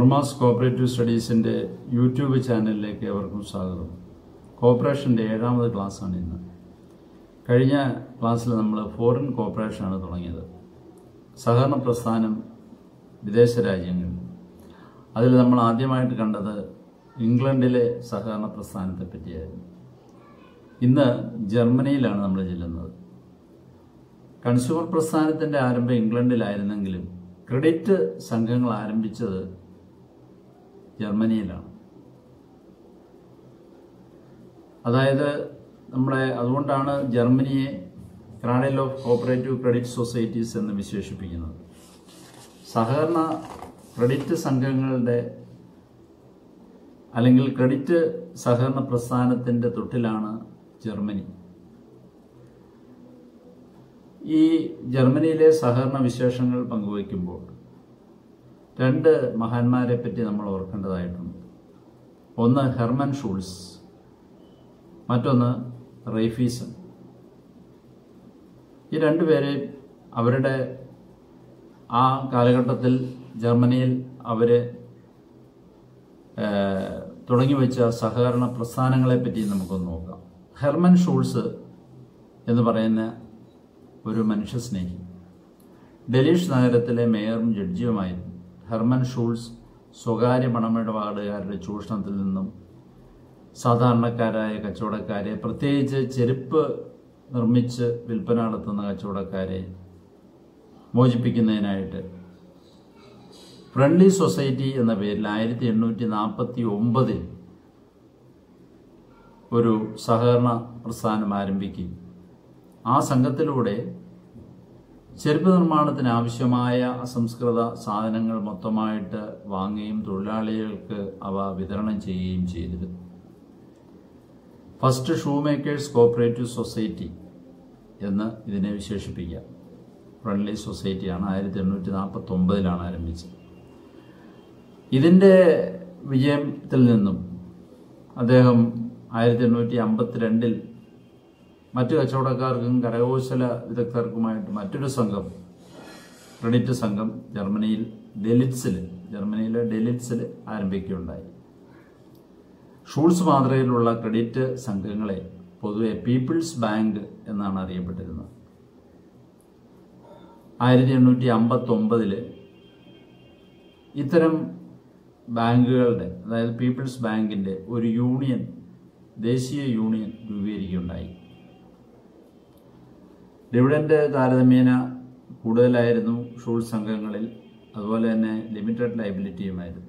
ഓർമാസ് cooperative സ്റ്റഡീസിൻ്റെ YouTube ചാനലിലേക്ക് ഏവർക്കും സ്വാഗതം കോപ്പറേഷൻ്റെ ഏഴാമത് ക്ലാസ്സാണ് ഇന്ന് കഴിഞ്ഞ ക്ലാസ്സിൽ നമ്മൾ ഫോറിൻ കോപ്പറേഷനാണ് തുടങ്ങിയത് സഹകരണ പ്രസ്ഥാനം വിദേശ രാജ്യങ്ങളിൽ അതിൽ നമ്മൾ ആദ്യമായിട്ട് കണ്ടത് ഇംഗ്ലണ്ടിലെ സഹകരണ പ്രസ്ഥാനത്തെ പറ്റിയായിരുന്നു ഇന്ന് ജർമ്മനിയിലാണ് നമ്മൾ ചെല്ലുന്നത് കൺസ്യൂമർ പ്രസ്ഥാനത്തിൻ്റെ ആരംഭം ഇംഗ്ലണ്ടിലായിരുന്നെങ്കിലും ക്രെഡിറ്റ് സംഘങ്ങൾ ആരംഭിച്ചത് ജർമ്മനിയിലാണ് അതായത് നമ്മുടെ അതുകൊണ്ടാണ് ജർമ്മനിയെ cradle of cooperative credit societies എന്ന് വിശേഷിപ്പിക്കുന്നത് സഹകരണ ക്രെഡിറ്റ് സംഘങ്ങളുടെ അല്ലെങ്കിൽ ക്രെഡിറ്റ് സഹകരണ പ്രസ്ഥാനത്തിൻ്റെ തൊട്ടിലാണ് ജർമ്മനി ഈ ജർമ്മനിയിലെ സഹകരണ വിശേഷങ്ങൾ പങ്കുവയ്ക്കുമ്പോൾ രണ്ട് മഹാന്മാരെ പറ്റി നമ്മൾ ഓർക്കേണ്ടതായിട്ടുണ്ട് ഒന്ന് ഹെർമൻ ഷൂൾസ് മറ്റൊന്ന് റൈഫീസൺ ഈ രണ്ടുപേരെ അവരുടെ ആ കാലഘട്ടത്തിൽ ജർമ്മനിയിൽ അവർ തുടങ്ങി വെച്ച സഹകരണ പ്രസ്ഥാനങ്ങളെ പറ്റി നമുക്കൊന്ന് നോക്കാം ഹെർമൻ ഷൂൾസ് എന്ന് പറയുന്ന ഒരു മനുഷ്യസ്നേഹി ഡെലീഷ് നഗരത്തിലെ മേയറും ജഡ്ജിയുമായിരുന്നു ഹെർമൻ ഷൂൾസ് സ്വകാര്യ പണമിടപാടുകാരുടെ ചൂഷണത്തിൽ നിന്നും സാധാരണക്കാരായ കച്ചവടക്കാരെ പ്രത്യേകിച്ച് ചെരുപ്പ് നിർമ്മിച്ച് വിൽപ്പന നടത്തുന്ന കച്ചവടക്കാരെ മോചിപ്പിക്കുന്നതിനായിട്ട് ഫ്രണ്ട്ലി സൊസൈറ്റി എന്ന പേരിൽ ആയിരത്തി എണ്ണൂറ്റി നാൽപ്പത്തി ഒമ്പതിൽ ഒരു സഹകരണ പ്രസ്ഥാനം ആരംഭിക്കും ആ സംഘത്തിലൂടെ ചെരുപ്പ് നിർമ്മാണത്തിന് ആവശ്യമായ അസംസ്കൃത സാധനങ്ങൾ മൊത്തമായിട്ട് വാങ്ങുകയും തൊഴിലാളികൾക്ക് അവ വിതരണം ചെയ്യുകയും ചെയ്തിരുന്നു first shoe makers cooperative society എന്ന് ഇതിനെ വിശേഷിപ്പിക്കാം ഫ്രണ്ട്ലി സൊസൈറ്റിയാണ് ആയിരത്തി എണ്ണൂറ്റി നാൽപ്പത്തി ഒമ്പതിലാണ് ആരംഭിച്ചത് ഇതിൻ്റെ വിജയത്തിൽ നിന്നും അദ്ദേഹം ആയിരത്തി എണ്ണൂറ്റി അമ്പത്തിരണ്ടിൽ മറ്റു കച്ചവടക്കാർക്കും കരകൗശല വിദഗ്ധർക്കുമായിട്ട് മറ്റൊരു സംഘം ക്രെഡിറ്റ് സംഘം ജർമ്മനിയിൽ ഡെലിറ്റ്സിൽ ജർമ്മനിയിലെ ഡെലിറ്റ്സിൽ ആരംഭിക്കുകയുണ്ടായി ഷൂൾസ് മാതൃകയിലുള്ള ക്രെഡിറ്റ് സംഘങ്ങളെ പൊതുവെ പീപ്പിൾസ് ബാങ്ക് എന്നാണ് അറിയപ്പെട്ടിരുന്നത് ആയിരത്തി എണ്ണൂറ്റി അമ്പത്തി ഒമ്പതില് ഇത്തരം ബാങ്കുകളുടെ അതായത് പീപ്പിൾസ് ബാങ്കിന്റെ ഒരു യൂണിയൻ ദേശീയ യൂണിയൻ രൂപീകരിക്കുകയുണ്ടായി ഡിവിഡൻഡ് താരതമ്യേന കൂടുതലായിരുന്നു ഷൂൾ സംഘങ്ങളിൽ അതുപോലെ തന്നെ ലിമിറ്റഡ് ലൈബിലിറ്റിയുമായിരുന്നു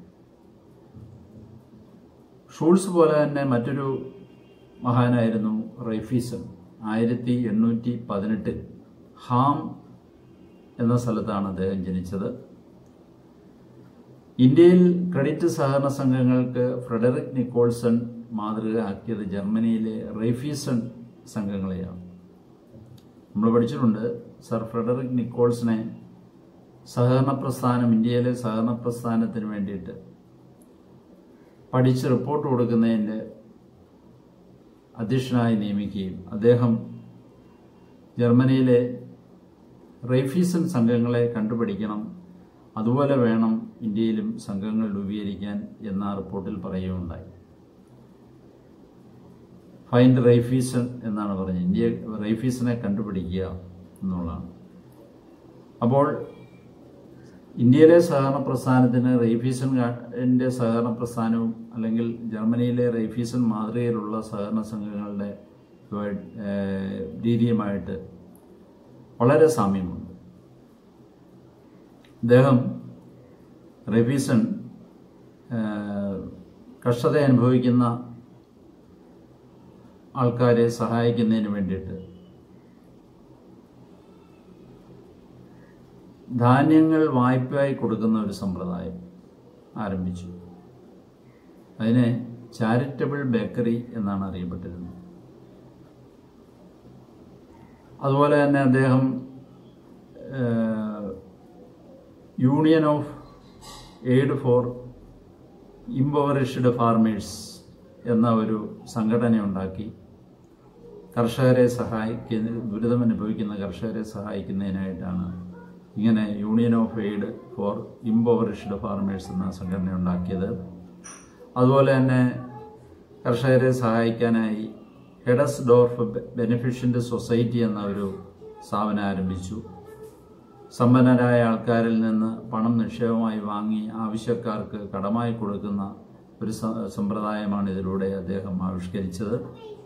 ഷൂൾസ് പോലെ തന്നെ മറ്റൊരു മഹാനായിരുന്നു റൈഫീസൺ ആയിരത്തി എണ്ണൂറ്റി പതിനെട്ടിൽ ഹാം എന്ന സ്ഥലത്താണ് അദ്ദേഹം ജനിച്ചത് ഇന്ത്യയിൽ ക്രെഡിറ്റ് സഹകരണ സംഘങ്ങൾക്ക് ഫ്രെഡറിക് നിക്കോൾസൺ മാതൃക ആക്കിയത് ജർമ്മനിയിലെ റൈഫീസൺ സംഘങ്ങളെയാണ് നമ്മൾ പഠിച്ചിട്ടുണ്ട് സർ ഫ്രെഡറിക് നിക്കോൾസിനെ സഹകരണ പ്രസ്ഥാനം ഇന്ത്യയിലെ സഹകരണ പ്രസ്ഥാനത്തിന് വേണ്ടിയിട്ട് പഠിച്ച് റിപ്പോർട്ട് കൊടുക്കുന്നതിൻ്റെ അധ്യക്ഷനായി നിയമിക്കുകയും അദ്ദേഹം ജർമ്മനിയിലെ റൈഫീസൺ സംഘങ്ങളെ കണ്ടുപിടിക്കണം അതുപോലെ വേണം ഇന്ത്യയിലും സംഘങ്ങൾ രൂപീകരിക്കാൻ എന്ന റിപ്പോർട്ടിൽ പറയുകയുണ്ടായി ഫൈൻഡ് റൈഫീസൺ എന്നാണ് പറഞ്ഞത് ഇന്ത്യ റൈഫീസനെ കണ്ടുപിടിക്കുക എന്നുള്ളതാണ് അപ്പോൾ ഇന്ത്യയിലെ സഹകരണ പ്രസ്ഥാനത്തിന് റൈഫീസൻ്റെ സഹകരണ പ്രസ്ഥാനവും അല്ലെങ്കിൽ ജർമ്മനിയിലെ റൈഫീസൺ മാതൃകയിലുള്ള സഹകരണ സംഘങ്ങളുടെ രീതിയുമായിട്ട് വളരെ സാമ്യമുണ്ട് അദ്ദേഹം റൈഫീസൺ കഷ്ടത അനുഭവിക്കുന്ന ആൾക്കാരെ സഹായിക്കുന്നതിന് വേണ്ടിയിട്ട് ധാന്യങ്ങൾ വായ്പയായി കൊടുക്കുന്ന ഒരു സമ്പ്രദായം ആരംഭിച്ചു അതിനെ ചാരിറ്റബിൾ ബേക്കറി എന്നാണ് അറിയപ്പെട്ടിരുന്നത് അതുപോലെ തന്നെ അദ്ദേഹം union of aid for impoverished farmers എന്ന ഒരു സംഘടന ഉണ്ടാക്കി കർഷകരെ സഹായിക്കുന്ന ദുരിതം അനുഭവിക്കുന്ന കർഷകരെ സഹായിക്കുന്നതിനായിട്ടാണ് ഇങ്ങനെ union of aid for impoverished farmers എന്ന സംഘടന ഉണ്ടാക്കിയത് അതുപോലെ തന്നെ കർഷകരെ സഹായിക്കാനായി ഹെഡസ് ഡോർഫ് ബെനിഫിഷ്യൻ്റ് സൊസൈറ്റി എന്ന ഒരു സ്ഥാപനം ആരംഭിച്ചു സമ്പന്നരായ ആൾക്കാരിൽ നിന്ന് പണം നിക്ഷേപമായി വാങ്ങി ആവശ്യക്കാർക്ക് കടമായി കൊടുക്കുന്ന ഒരു സ- സമ്പ്രദായമാണ് ഇതിലൂടെ അദ്ദേഹം ആവിഷ്കരിച്ചത്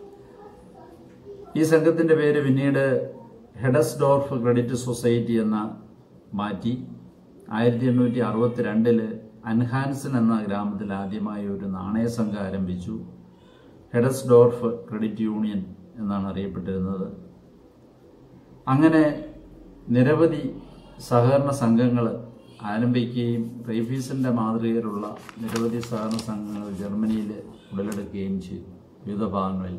ഈ സംഘത്തിന്റെ പേര് പിന്നീട് ഹെഡസ്ഡോർഫ് ക്രെഡിറ്റ് സൊസൈറ്റി എന്ന മാറ്റി ആയിരത്തി എണ്ണൂറ്റി അറുപത്തിരണ്ടില് അൻഹാൻസൻ എന്ന ഗ്രാമത്തിൽ ആദ്യമായി ഒരു നാണയ സംഘം ആരംഭിച്ചു ഹെഡസ്ഡോർഫ് ക്രെഡിറ്റ് യൂണിയൻ എന്നാണ് അറിയപ്പെട്ടിരുന്നത് അങ്ങനെ നിരവധി സഹകരണ സംഘങ്ങൾ ആരംഭിക്കുകയും റൈഫീസിന്റെ മാതൃകയിലുള്ള നിരവധി സഹകരണ സംഘങ്ങൾ ജർമ്മനിയിൽ ഉടലെടുക്കുകയും ചെയ്തു വിവിധ ഭാഗങ്ങളിൽ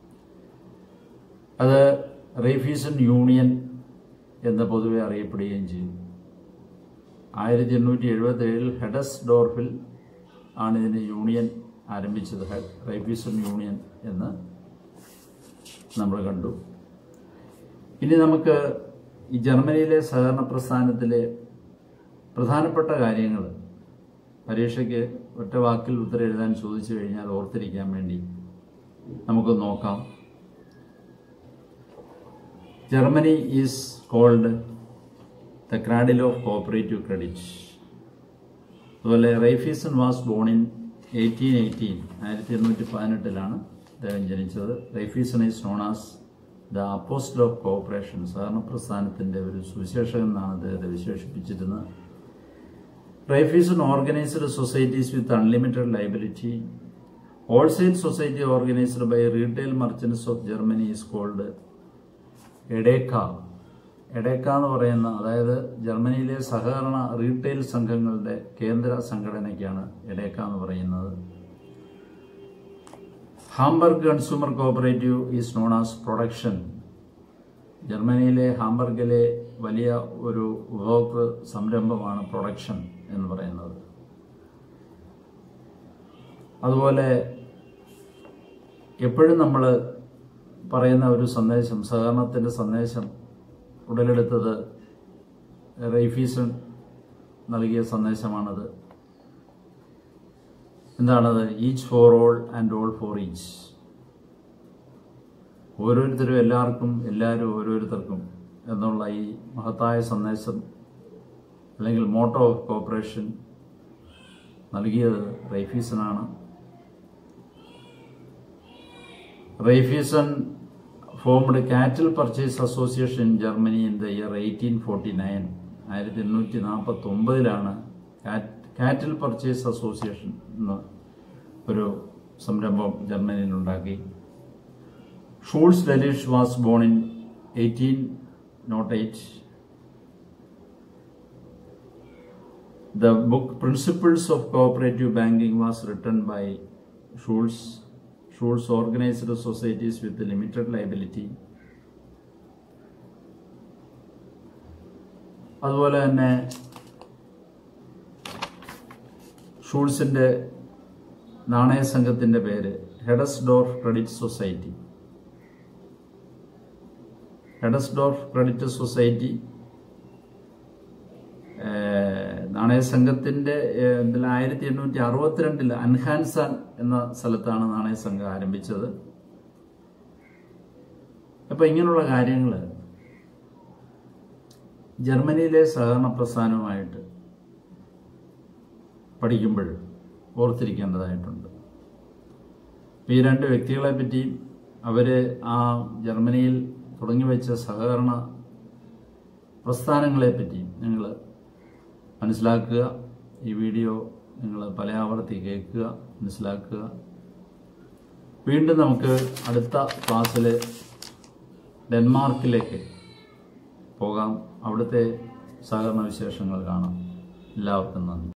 അത് റൈഫീസൺ യൂണിയൻ എന്ന് പൊതുവെ അറിയപ്പെടുകയും ചെയ്തു ആയിരത്തി എണ്ണൂറ്റി എഴുപത്തി ഏഴിൽ ഹെഡസ് ഡോർഫിൽ ആണ് ഇതിന് യൂണിയൻ ആരംഭിച്ചത് ഹെ- റൈഫീസൺ യൂണിയൻ എന്ന് നമ്മൾ കണ്ടു ഇനി നമുക്ക് ഈ ജർമ്മനിയിലെ സഹകരണ പ്രസ്ഥാനത്തിലെ പ്രധാനപ്പെട്ട കാര്യങ്ങൾ പരീക്ഷയ്ക്ക് ഒറ്റ വാക്കിൽ ഉത്തരം എഴുതാൻ ചോദിച്ചു കഴിഞ്ഞാൽ ഓർത്തിരിക്കാൻ വേണ്ടി നമുക്ക് നോക്കാം Germany is called the cradle of cooperative credit അതുപോലെ Raiffeisen was born in eighteen eighteen ആയിരത്തി എണ്ണൂറ്റി പതിനെട്ടിലാണ് അദ്ദേഹം ജനിച്ചത് Raiffeisen is known as the apostle of cooperation സഹകരണ പ്രസ്ഥാനത്തിന്റെ ഒരു സുവിശേഷകൻ എന്നാണ് അദ്ദേഹത്തെ വിശേഷിപ്പിച്ചിരുന്നത് Raiffeisen organised societies with unlimited liability wholesale society organised by retail merchants of Germany is called Edeka Edeka എന്ന് പറയുന്ന അതായത് ജർമ്മനിയിലെ സഹകരണ റീറ്റെയിൽ സംഘങ്ങളുടെ കേന്ദ്ര സംഘടനയ്ക്കാണ് എഡേക്ക എന്ന് പറയുന്നത് Hamburg consumer cooperative is known as production ജർമ്മനിയിലെ ഹാംബർഗിലെ വലിയ ഒരു ഉപഭോക്തൃ സംരംഭമാണ് പ്രൊഡക്ഷൻ എന്ന് പറയുന്നത് അതുപോലെ എപ്പോഴും നമ്മൾ പറയുന്ന ഒരു സന്ദേശം സഹകരണത്തിൻ്റെ സന്ദേശം ഉടലെടുത്തത് റൈഫീസൺ നൽകിയ സന്ദേശമാണത് എന്താണത് each for all and all for each ഓരോരുത്തരും എല്ലാവർക്കും എല്ലാവരും ഓരോരുത്തർക്കും എന്നുള്ള ഈ മഹത്തായ സന്ദേശം അല്ലെങ്കിൽ മോട്ടോ ഓഫ് കോപ്പറേഷൻ നൽകിയത് റൈഫീസനാണ് Raiffeisen formed cattle purchase association in Germany in the year eighteen forty nine ആയിരത്തി എണ്ണൂറ്റി നാൽപ്പത്തി ഒമ്പതിലാണ് കാറ്റിൽ പർച്ചേസ് അസോസിയേഷൻ എന്ന ഒരു സംരംഭം ജർമ്മനിയിൽ ഉണ്ടാക്കി Schulze Delitzsch was born in eighteen nought eight The book Principles of Cooperative Banking was written by Schulz. Schulz organized societies with limited liability. അതുപോലെ തന്നെ ഷൂൾസിന്റെ നാണയ സംഘത്തിന്റെ പേര് Heddesdorf credit society Heddesdorf credit society ഏഹ് നാണയ സംഘത്തിന്റെ ഏഹ് ഇതിൽ ആയിരത്തി എണ്ണൂറ്റി അറുപത്തിരണ്ടിൽ അൻഹാൻസാൻ എന്ന സ്ഥലത്താണ് നാണയ സംഘം ആരംഭിച്ചത് അപ്പൊ ഇങ്ങനെയുള്ള കാര്യങ്ങൾ ജർമ്മനിയിലെ സഹകരണ പ്രസ്ഥാനവുമായിട്ട് പഠിക്കുമ്പോൾ ഓർത്തിരിക്കേണ്ടതായിട്ടുണ്ട് ഇപ്പൊ ഈ രണ്ട് വ്യക്തികളെ പറ്റിയും അവര് ആ ജർമ്മനിയിൽ തുടങ്ങി വെച്ച സഹകരണ പ്രസ്ഥാനങ്ങളെ പറ്റിയും നിങ്ങൾ മനസ്സിലാക്കുക ഈ വീഡിയോ നിങ്ങൾ പല ആവർത്തി കേൾക്കുക മനസ്സിലാക്കുക വീണ്ടും നമുക്ക് അടുത്ത ക്ലാസ്സിൽ ഡെൻമാർക്കിലേക്ക് പോകാം അവിടുത്തെ സഹകരണ വിശേഷങ്ങൾ കാണാം എല്ലാവർക്കും നന്ദി